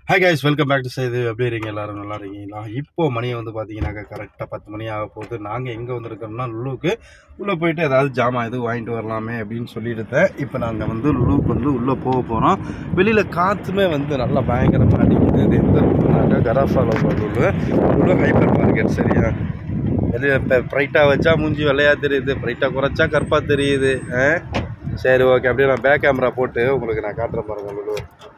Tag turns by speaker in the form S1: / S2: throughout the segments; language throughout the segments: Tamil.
S1: Hi guys welcome back to செய்து எப்படி இருக்கீங்க எல்லாரும் நல்லா இருக்கீங்களா இப்போ மணி வந்து பார்த்தீங்கன்னாக்கா கரெக்டாக பத்து மணி ஆக போகுது நாங்கள் எங்கே வந்திருக்கோம்னா லுலுக்கு உள்ளே போயிட்டு ஏதாவது ஜாமான் எதுவும் வாங்கிட்டு வரலாமே அப்படின்னு சொல்லிட்டு இப்போ நாங்கள் வந்து லுலுக்கு வந்து உள்ளே போக போகிறோம் வெளியில் காற்றுமே வந்து நல்லா பயங்கரமாக அடிக்குது இது எந்த லுலுனாக்கா கராஃபால லுலு லுலு ஹைப்பர் மார்க்கெட் சரியா வெளியில் இப்போ ப்ரைட்டாக வச்சா மூஞ்சி வெள்ளையாக தெரியுது ப்ரைட்டாக குறைச்சா கருப்பாக தெரியுது ஆ? சரி ஓகே அப்படியே நான் பேக் கேமரா போட்டு உங்களுக்கு நான் காட்டுறேன் பாருங்க லுலு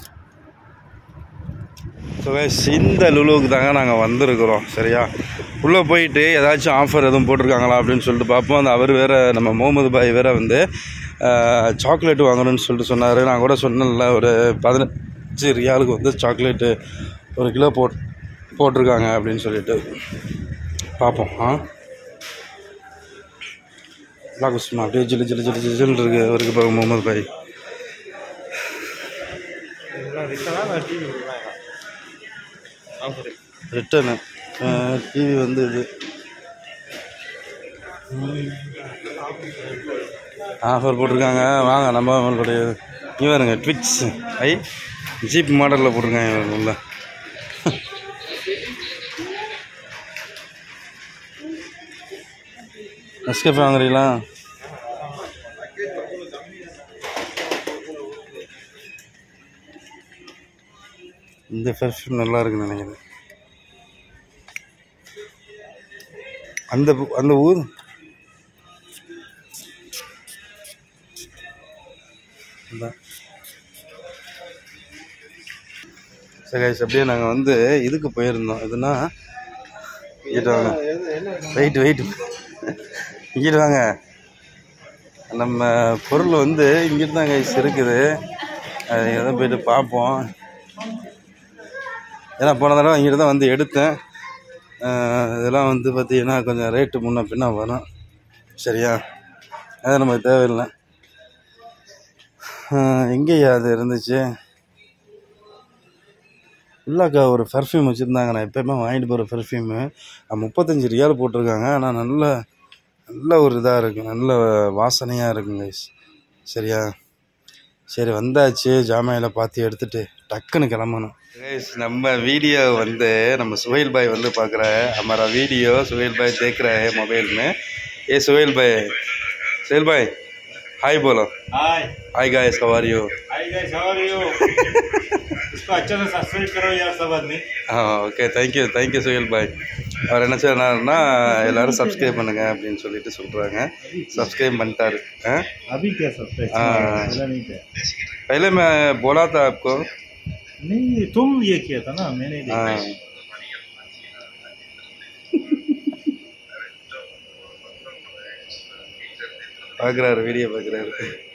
S1: ஸோ கைஸ் இந்த லுலுவுக்கு தாங்க நாங்கள் வந்திருக்கிறோம் சரியா உள்ளே போயிட்டு ஏதாச்சும் ஆஃபர் எதுவும் போட்டிருக்காங்களா அப்படின்னு சொல்லிட்டு பார்ப்போம் அந்த அவர் வேறு நம்ம முகமது பாய் வேறு வந்து சாக்லேட் வாங்கணும்னு சொல்லிட்டு சொன்னார் நான் கூட சொன்னேன்ல ஒரு பதினஞ்சு ரியாலுக்கு வந்து சாக்லேட்டு ஒரு கிலோ போட் போட்டிருக்காங்க அப்படின்னு சொல்லிட்டு பார்ப்போம் ஆ நல்லா குஸ்மா அப்படியே ஜிலு ஜிலு ஜிலு ஜிலுன்னு இருக்கு அவருக்கு பாருங்க முகமது பாய் ரிட்டனு டிவி வந்து இது ஆஃபர் போட்டிருக்காங்க வாங்க நம்ம நம்மளுடைய இவருங்க ட்விக்ஸ் ஐ ஜீப் மாடலில் போட்டிருக்காங்க இவங்க உள்ள நெஸ்கேஃபே வாங்குறீங்களா இந்த பெர்ஃப்யூம் நல்லா இருக்குன்னு நினைக்கிறேன் அந்த பு- அந்த ஊர் சரி guys, அப்படியே நாங்கள் வந்து இதுக்கு போயிருந்தோம் எதுனா இங்கிட்டு வாங்க வெயிட் வெயிட் இங்கிட்டு வாங்க நம்ம பொருள் வந்து இங்கிட்டு தான் கைஸ் இருக்குது அது எதை போயிட்டு பார்ப்போம் ஏன்னா போன தடவை இங்கிட்டு தான் வந்து எடுத்தேன் அஹ் இதெல்லாம் வந்து பார்த்தீங்கன்னா கொஞ்சம் ரேட்டு முன்ன பின்ன வரும் சரியா அது நமக்கு தேவையில்லை அஹ் எங்கேயா அது இருந்துச்சு இல்லைக்கா ஒரு பர்ஃப்யூம் வச்சுருந்தாங்க நான் எப்போயுமே வாங்கிட்டு போகிற பர்ஃப்யூமு முப்பத்தஞ்சு ரியால் போட்டிருக்காங்க ஆனால் நல்ல நல்ல ஒரு இதாக இருக்குது நல்ல வாசனையாக இருக்குங்க guys. சரியா சரி வந்தாச்சு ஜாமாயில் பார்த்து எடுத்துட்டு டக்குன்னு கிளம்பணும் கைஸ் நம்ம வீடியோ வந்து நம்ம சுஹைல் பாய் வந்து பார்க்குற हमारा वीडियो सुहेल भाई देख रहे हैं मोबाइल में ये सुहेल भाई सुहेल भाई हाय बोलो
S2: hi
S1: hi guys how are you
S2: hi guys how are you इसको अच्छे से सब्सक्राइब करो यार सब आदमी
S1: ஆ ஓகே தேங்க்யூ தேங்க்யூ சுஹேல் பாய் அவர் என்ன சொன்னார்னா எல்லாரும் சப்ஸ்கிரைப் பண்ணுங்க அப்படின்னு சொல்லிட்டு சொல்கிறாங்க சப்ஸ்கிரைब பண்ணிட்டாரு ஆ
S2: अभी क्या सब्सक्राइब
S1: हाँ।
S2: पहले नहीं किया
S1: पहले मैं बोला था आपको
S2: नहीं तुम ये किया था ना मैंने देखा
S1: हाँ பார்க்குறாரு வீடியோ பார்க்குறாரு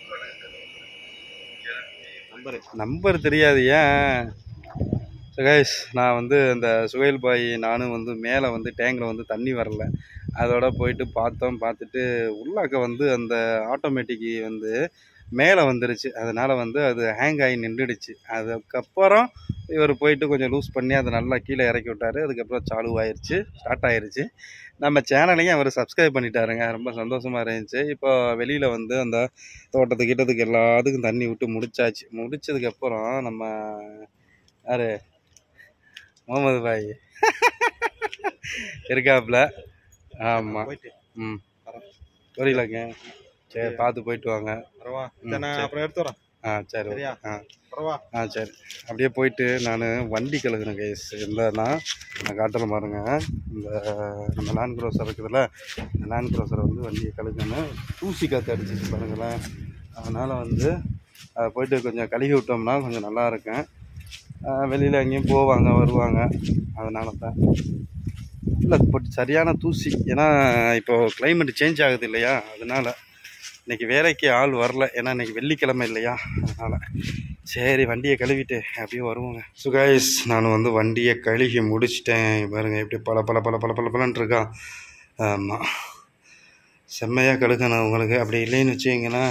S1: நம்பர் தெரியாது ஏன் ஸோ கைஸ் நான் வந்து அந்த சுகைல் பாய் நானும் வந்து மேலே வந்து டேங்கில் வந்து தண்ணி வரல அதோட போயிட்டு பார்த்தோம் பார்த்துட்டு உள்ளாக்க வந்து அந்த ஆட்டோமேட்டிக் வந்து மேலே வந்துருச்சு அதனால் வந்து அது ஹேங் ஆகி நின்றுடுச்சு அதுக்கப்புறம் இவர் போயிட்டு கொஞ்சம் லூஸ் பண்ணி அதை நல்லா கீழே இறக்கி விட்டாரு அதுக்கப்புறம் சாலு ஆயிருச்சு ஸ்டார்ட் ஆயிருச்சு நம்ம சேனலையும் அவர் சப்ஸ்கிரைப் பண்ணிட்டாருங்க ரொம்ப சந்தோஷமாக இருந்துச்சு இப்போ வெளியில் வந்து அந்த தோட்டத்துக்கு கிட்டத்துக்கு எல்லாத்துக்கும் தண்ணி விட்டு முடிச்சாச்சு முடிச்சதுக்கப்புறம் நம்ம யாரு முகமது பாய் இருக்காப்புல ஆமாம்
S2: போயிட்டு
S1: ம் புரியலங்க சரி பார்த்து போயிட்டு வாங்க
S2: பரவா
S1: இதை நான்
S2: அப்புறம் எடுத்துறேன்
S1: ஆ சரி ஓகே.
S2: சரியா?
S1: ஆ
S2: பரவா
S1: ஆ சரி அப்படியே போயிட்டு நான் வண்டி கழுகுறேன் கைஸ் இல்லைன்னா நான் காட்டுறேன் பாருங்க இந்த நம்ம லேண்ட் க்ரோசர் இருக்குதுல்ல இந்த லேண்ட் க்ரோசரை வந்து வண்டியை கழுகுன்னு தூசி காற்று அடிச்சிச்சு பாருங்களேன் அதனால் வந்து அதை போயிட்டு கொஞ்சம் கழுகி விட்டோம்னா கொஞ்சம் நல்லா இருக்கும் வெளியில் எங்கேயும் போவாங்க வருவாங்க அதனால தான் இல்லை பட் சரியான தூசி ஏன்னா இப்போது climate சேஞ்ச் ஆகுது இல்லையா அதனால இன்னைக்கு வேலைக்கு ஆள் வரல ஏன்னா இன்னைக்கு வெள்ளிக்கிழமை இல்லையா அதனால் சரி வண்டியை கழுவிட்டு அப்படியே வருவோங்க சுகாய்ஸ் நான் வந்து வண்டியை கழுகி முடிச்சிட்டேன் பாருங்க எப்படி பல பல பல பல பல பலன்ட்டு இருக்கா ஆமாம் செம்மையாக கழுகணும் உங்களுக்கு அப்படி இல்லைன்னு வச்சுக்கிங்கன்னா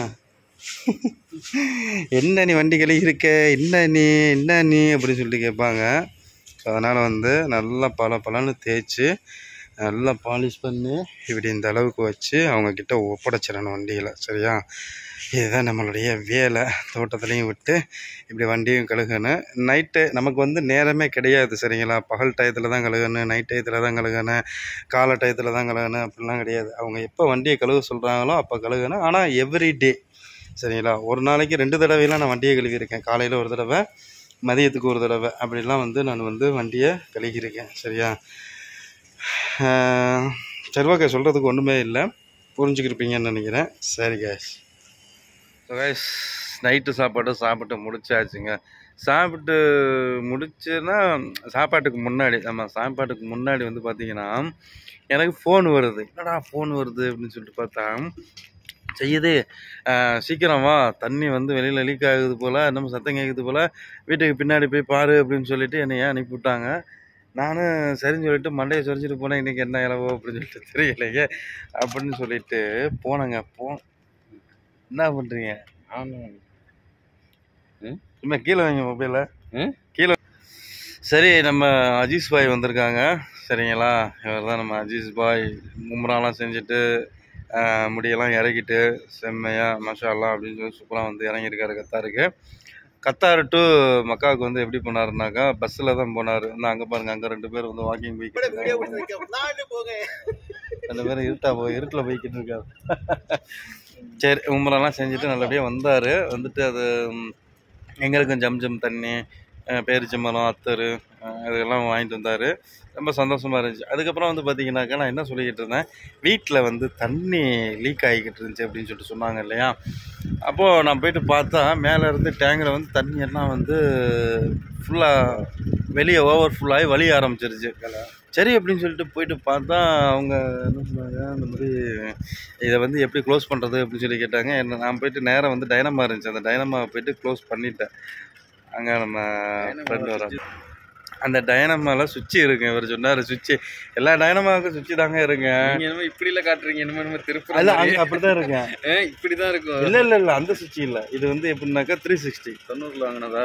S1: என்ன நீ வண்டி கழுகி இருக்க என்ன நீ என்ன நீ அப்படின்னு சொல்லிட்டு கேட்பாங்க அதனால் வந்து நல்லா பல பலன்னு தேய்ச்சி நல்லா பாலிஷ் பண்ணி இப்படி இந்த அளவுக்கு வச்சு அவங்கக்கிட்ட ஒப்படைச்சிடணும் வண்டியில் சரியா இதுதான் நம்மளுடைய வேலை தோட்டத்துலேயும் விட்டு இப்படி வண்டியும் கழுகணும் நைட்டு நமக்கு வந்து நேரமே கிடையாது சரிங்களா பகல் டயத்தில் தான் கழுகணும் நைட் டயத்தில் தான் கழுகணும் காலை டயத்தில் தான் கழுகணும் அப்படிலாம் கிடையாது அவங்க எப்போ வண்டியை கழுவ சொல்கிறாங்களோ அப்போ கழுகணும் ஆனால் எவ்ரி டே சரிங்களா ஒரு நாளைக்கு ரெண்டு தடவைலாம் நான் வண்டியை கழுவியிருக்கேன் காலையில் ஒரு தடவை மதியத்துக்கு ஒரு தடவை அப்படிலாம் வந்து நான் வந்து வண்டியை கழுகியிருக்கேன் சரியா ஆஹ் சரி ஓகே சொல்கிறதுக்கு ஒன்றுமே இல்லை புரிஞ்சுக்கிருப்பீங்கன்னு நினைக்கிறேன் சரி கேஷ் ஸோ கைஸ் நைட்டு சாப்பாடு சாப்பிட்டு முடிச்சாச்சுங்க சாப்பிட்டு முடிச்சுன்னா சாப்பாட்டுக்கு முன்னாடி நம்ம சாப்பாட்டுக்கு முன்னாடி வந்து பார்த்தீங்கன்னா எனக்கு ஃபோன் வருது என்னடா ஃபோன் வருது அப்படின்னு சொல்லிட்டு பார்த்தா செய்யுது ஆஹ் சீக்கிரம் வா தண்ணி வந்து வெளியில் லீக் ஆகுது போல் நம்ம சத்தம் கேட்குது போல் வீட்டுக்கு பின்னாடி போய் பாரு அப்படின்னு சொல்லிட்டு என்னை ஏன் அனுப்பி விட்டாங்க நானும் சரின்னு சொல்லிட்டு மண்டையை சொரிச்சிட்டு போனேன் இன்றைக்கி என்ன இலவோ அப்படின்னு சொல்லிட்டு தெரியலையே அப்படின்னு சொல்லிட்டு போனேங்க போ என்ன பண்ணுறீங்க
S2: ஆமாம்
S1: சும்மா கீழே வைங்க மொபைலில்
S2: ம்?
S1: கீழே சரி நம்ம அஜீஸ் பாய் வந்திருக்காங்க சரிங்களா இவர் தான் நம்ம அஜீஸ் பாய் மும்ராலாம் செஞ்சுட்டு ஆஹ், முடியெல்லாம் இறக்கிட்டு செம்மையாக மஷாலாம் அப்படின்னு சொல்லி சூப்பராக வந்து இறங்கியிருக்காரு கத்தாருக்கு கத்தார் டு மக்காவுக்கு வந்து எப்படி போனாருனாக்கா பஸ்ஸில் தான் போனார் நான் அங்கே பாருங்க அங்கே ரெண்டு பேர் வந்து வாக்கிங் போய்க்கிட்டு ரெண்டு பேரும் இருட்டா போய் இருட்டில் போய்கிட்டு இருக்காரு சரி உமரெல்லாம் செஞ்சுட்டு நல்லபடியாக வந்தார் வந்துட்டு அது ம், எங்களுக்கும் ஜம் ஜம் தண்ணி அஹ், பேரிச்சம்பழம் அத்தர் அஹ், இதெல்லாம் வாங்கிட்டு வந்தார் ரொம்ப சந்தோஷமாக இருந்துச்சு அதுக்கப்புறம் வந்து பார்த்தீங்கன்னாக்கா நான் என்ன சொல்லிக்கிட்டு இருந்தேன் வீட்டில் வந்து தண்ணி லீக் ஆகிக்கிட்டு இருந்துச்சு அப்படின்னு சொல்லிட்டு சொன்னாங்க இல்லையா அப்போது நான் போயிட்டு பார்த்தா மேலே இருந்து டேங்கில் வந்து தண்ணி எல்லாம் வந்து ஃபுல்லாக வெளியே ஓவர் ஃபுல்லாகி வழிய ஆரம்பிச்சிருச்சு சரி அப்படின்னு சொல்லிட்டு போயிட்டு பார்த்தா அவங்க என்ன சொன்னாங்க இந்த மாதிரி இதை வந்து எப்படி க்ளோஸ் பண்ணுறது அப்படின்னு சொல்லி கேட்டாங்க என்ன நான் போயிட்டு நேராக வந்து டைனமா இருந்துச்சு அந்த டைனமாவை போயிட்டு க்ளோஸ் பண்ணிட்டேன் அங்கே நம்ம ஃப்ரெண்டு வர அந்த டைனமாவில் சுவிட்ச் இருக்கு இவர் சொன்னார் சுவிட்ச் எல்லா டைனமாவுக்கும் சுவிட்ச் தாங்க இருங்க
S2: நீங்க என்னமோ இப்படி இல்ல காட்டுறீங்க என்னமோ நம்ம திருப்பி
S1: அல்ல அங்கே அப்படி தான் இருக்கேன்
S2: இப்படிதான் இருக்கும்
S1: இல்லை இல்லை இல்லை அந்த சுவிட்ச் இல்லை இது வந்து எப்படின்னாக்கா த்ரீ சிக்ஸ்டி
S2: தொண்ணூறுல வாங்கினதா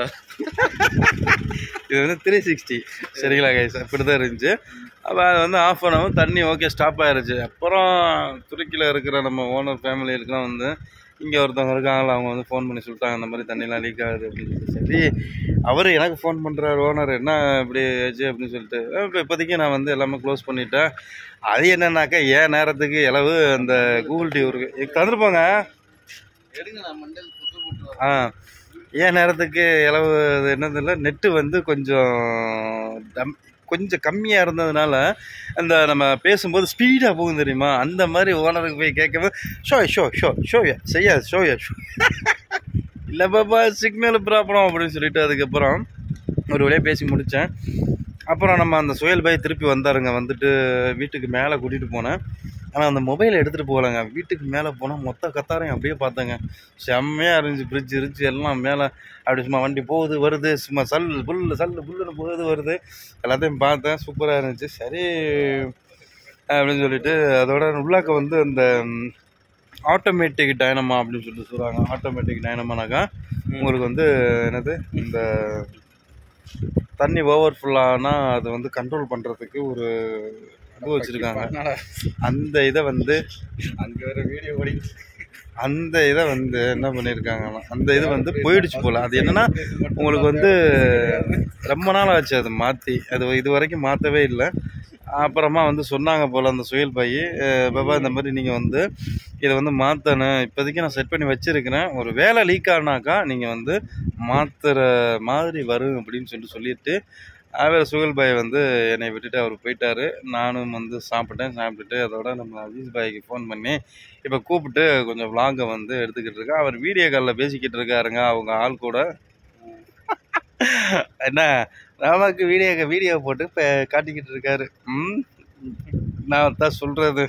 S1: இது வந்து த்ரீ சிக்ஸ்டி சரிங்களா கைஸ் இப்படி தான் இருந்துச்சு அப்போ அது வந்து ஆஃப் பண்ணவும் தண்ணி ஓகே ஸ்டாப் ஆயிருச்சு அப்புறம் துருக்கியில் இருக்கிற நம்ம ஓனர் ஃபேமிலி இருக்கலாம் வந்து இங்கே ஒருத்தவங்க இருக்காங்களா அவங்க வந்து ஃபோன் பண்ணி சொல்லிட்டாங்க இந்த மாதிரி தண்ணிலாம் லீக் ஆகுது அப்படின்னு சொல்லிட்டு சரி அவர் எனக்கு ஃபோன் பண்ணுறாரு ஓனர் என்ன இப்படி ஆச்சு அப்படின்னு சொல்லிட்டு இப்போ இப்போதைக்கு நான் வந்து எல்லாமே க்ளோஸ் பண்ணிட்டேன் அது என்னன்னாக்கா ஏன் நேரத்துக்கு இளவு அந்த கூகுள் டியூ இருக்கு தந்துருப்பாங்க
S2: எடுங்க நான் மண்டல் புக்கு போட்டு
S1: ஆ ஏன் நேரத்துக்கு இளவு அது என்னது இல்லை நெட்டு வந்து கொஞ்சம் டம் கொஞ்சம் கம்மியாக இருந்ததுனால அந்த நம்ம பேசும்போது ஸ்பீடாக போகும் தெரியுமா அந்த மாதிரி ஓனருக்கு போய் கேட்கும்போது ஷோ ஷோ ஷோ ஷோயா செய்யா ஷோயா ஷோ இல்லை பாப்பா சிக்னல் ப்ராப்ளம் அப்படின்னு சொல்லிட்டு அதுக்கப்புறம் ஒரு வழியாக பேசி முடித்தேன் அப்புறம் நம்ம அந்த சுயல் பாய் திருப்பி வந்தாருங்க வந்துட்டு வீட்டுக்கு மேலே கூட்டிகிட்டு போனேன் ஆனால் அந்த மொபைலை எடுத்துகிட்டு போகலங்க வீட்டுக்கு மேலே போனால் மொத்த கத்தாரையும் அப்படியே பார்த்தேங்க செம்மையாக இருந்துச்சு ஃப்ரிட்ஜ் இருந்துச்சு எல்லாம் மேலே அப்படி சும்மா வண்டி போகுது வருது சும்மா சல் புல்லு சல்லு புல்லுன்னு போகுது வருது எல்லாத்தையும் பார்த்தேன் சூப்பராக இருந்துச்சு சரி அப்படின்னு சொல்லிட்டு அதோட உள்ளாக்க வந்து அந்த ஆட்டோமேட்டிக் டைனமா அப்படின்னு சொல்லிட்டு சொல்கிறாங்க ஆட்டோமேட்டிக் டைனமானாக்கா உங்களுக்கு வந்து என்னது இந்த தண்ணி ஓவர் ஃபுல்லானால் அது வந்து கண்ட்ரோல் பண்ணுறதுக்கு ஒரு இது வச்சுருக்காங்க அந்த இதை வந்து
S2: அங்க வேற வீடியோ ஓடி
S1: அந்த இதை வந்து என்ன பண்ணியிருக்காங்கன்னா அந்த இது வந்து போயிடுச்சு போல் அது என்னன்னா உங்களுக்கு வந்து ரொம்ப நாள் ஆச்சு அதை மாற்றி அது இது வரைக்கும் மாற்றவே இல்லை அப்புறமா வந்து சொன்னாங்க போல் அந்த சுயல் பையி அஹ் பாபா இந்த மாதிரி நீங்கள் வந்து இதை வந்து மாற்றணும் இப்போதைக்கு நான் செட் பண்ணி வச்சுருக்கிறேன் ஒரு வேலை லீக் ஆனாக்கா நீங்கள் வந்து மாற்றுற மாதிரி வரும் அப்படின்னு சொல்லிட்டு சொல்லிட்டு அவர் சுகல் பாய் வந்து என்னை விட்டுட்டு அவர் போயிட்டாரு நானும் வந்து சாப்பிட்டேன் சாப்பிட்டுட்டு அதோட நம்ம அஜீஸ் பாய்க்கு ஃபோன் பண்ணி இப்போ கூப்பிட்டு கொஞ்சம் vlog-அ வந்து எடுத்துக்கிட்டு இருக்கேன் அவர் வீடியோ காலில் பேசிக்கிட்டு இருக்காருங்க அவங்க ஆள் கூட என்ன நமக்கு வீடியோ வீடியோ போட்டு இப்போ காட்டிக்கிட்டு இருக்காரு ம் நான் தான் சொல்கிறது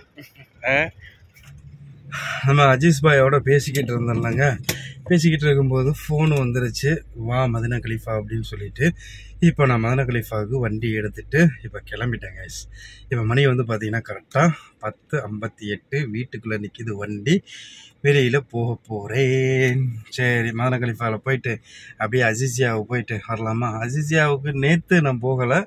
S1: நம்ம அஜீஸ் பாயோட பேசிக்கிட்டு இருந்தோம்லங்க பேசிக்கிட்டு இருக்கும்போது ஃபோன் வந்துருச்சு வா மதன கலீஃபா அப்படின்னு சொல்லிட்டு இப்போ நான் மதன கலீஃபாவுக்கு வண்டி எடுத்துட்டு இப்போ கிளம்பிட்டேன் கைஸ் இப்போ மணி வந்து பார்த்தீங்கன்னா கரெக்டாக பத்து ஐம்பத்தி எட்டு வீட்டுக்குள்ளே நிற்கிது வண்டி வெளியில் போக போகிறேன் சரி மதன கலீஃபாவில் போயிட்டு அப்படியே அசிசியாவுக்கு போயிட்டு வரலாமா அசிசியாவுக்கு நேற்று நான் போகலை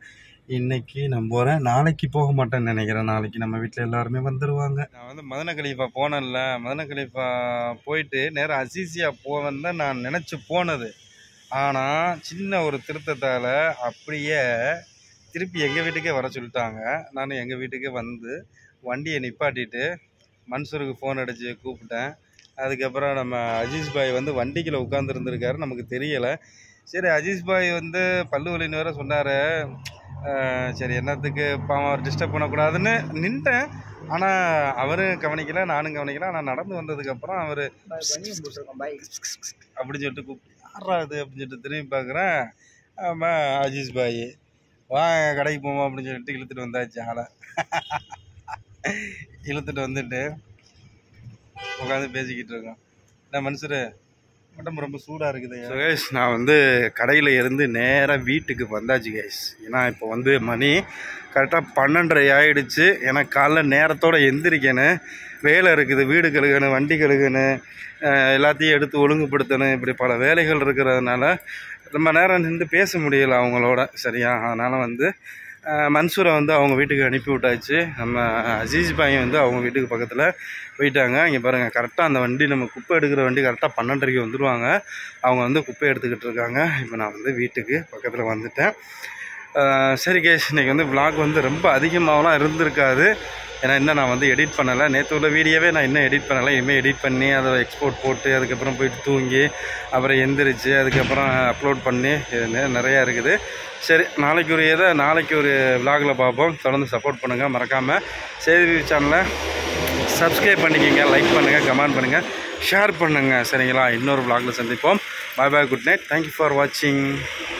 S1: இன்னைக்கு நான் போகிறேன் நாளைக்கு போக மாட்டேன்னு நினைக்கிறேன் நாளைக்கு நம்ம வீட்டில் எல்லாருமே வந்துடுவாங்க நான் வந்து மதன கலீஃபா போனேன்ல மதன கலீஃபா போயிட்டு நேராக அசீசியா போவேன் தான் நான் நினச்சி போனது ஆனால் சின்ன ஒரு திருத்தத்தால் அப்படியே திருப்பி எங்கள் வீட்டுக்கே வர சொல்லிட்டாங்க நான் எங்கள் வீட்டுக்கே வந்து வண்டியை நிப்பாட்டிட்டு மன்சூருக்கு ஃபோன் அடித்து கூப்பிட்டேன் அதுக்கப்புறம் நம்ம அஜீஸ் பாய் வந்து வண்டிக்குள்ள உட்காந்துருந்துருக்காரு நமக்கு தெரியலை சரி அஜீஸ் பாய் வந்து பல்லு வலின்னு வேற சொன்னார் சரி என்னத்துக்கு பாவம் அவர் டிஸ்டர்ப் பண்ணக்கூடாதுன்னு நின்ட்டேன் ஆனால் அவரும் கவனிக்கல நானும் கவனிக்கல ஆனால் நடந்து வந்ததுக்கப்புறம் அவர் அப்படின்னு சொல்லிட்டு கூப்பிட்டு யாரா அது அப்படின்னு சொல்லிட்டு திரும்பி பார்க்குறேன் ஆமாம் அஜீஸ் பாய் வாங்க கடைக்கு போவோம் அப்படின்னு சொல்லிட்டு இழுத்துட்டு வந்தாச்சு ஆளை இழுத்துட்டு வந்துட்டு உட்காந்து பேசிக்கிட்டு இருக்கோம் என்ன மனுஷரு உடம்பு ரொம்ப சூடாக இருக்குது கைஸ் நான் வந்து கடையில் இருந்து நேராக வீட்டுக்கு வந்தாச்சு கைஸ் ஏன்னா இப்போ வந்து மணி கரெக்டாக பன்னெண்டரை ஆயிடுச்சு ஏன்னா காலைல நேரத்தோடு எந்திரிக்கணும் வேலை இருக்குது வீடு கழுகணும் வண்டி கழுகணும் அஹ் எல்லாத்தையும் எடுத்து ஒழுங்குபடுத்தணும் இப்படி பல வேலைகள் இருக்கிறதுனால ரொம்ப நேரம் நின்று பேச முடியல அவங்களோட சரியா அதனால் வந்து அஹ் மன்சூரை வந்து அவங்க வீட்டுக்கு அனுப்பி விட்டாச்சு நம்ம அசீஸ் பாய் வந்து அவங்க வீட்டுக்கு பக்கத்தில் போயிட்டாங்க இங்கே பாருங்கள் கரெக்டாக அந்த வண்டி நம்ம குப்பை எடுக்கிற வண்டி கரெக்டாக பன்னெண்டரைக்கு வந்துடுவாங்க அவங்க வந்து குப்பை எடுத்துக்கிட்டு இருக்காங்க இப்போ நான் வந்து வீட்டுக்கு பக்கத்தில் வந்துட்டேன் அஹ் சரி கேஷ் இன்றைக்கி வந்து vlog வந்து ரொம்ப அதிகமாகலாம் இருந்திருக்காது ஏன்னா இன்னும் நான் வந்து எடிட் பண்ணலை நேற்று உள்ள வீடியோவே நான் இன்னும் எடிட் பண்ணலை இனிமேல் எடிட் பண்ணி அதை எக்ஸ்போர்ட் போட்டு அதுக்கப்புறம் போயிட்டு தூங்கி அப்புறம் எந்திரிச்சு அதுக்கப்புறம் அப்லோட் பண்ணி இது நெ- நிறையா இருக்குது சரி நாளைக்கு ஒரு இதை நாளைக்கு ஒரு விலாகில் பார்ப்போம் தொடர்ந்து சப்போர்ட் பண்ணுங்கள் மறக்காமல் செய்தி சேனலை சப்ஸ்கிரைப் பண்ணிக்கோங்க லைக் பண்ணுங்கள் கமெண்ட் பண்ணுங்கள் ஷேர் பண்ணுங்கள் சரிங்களா இன்னொரு vlogல சந்திப்போம் bye bye good night thank you for வாட்சிங்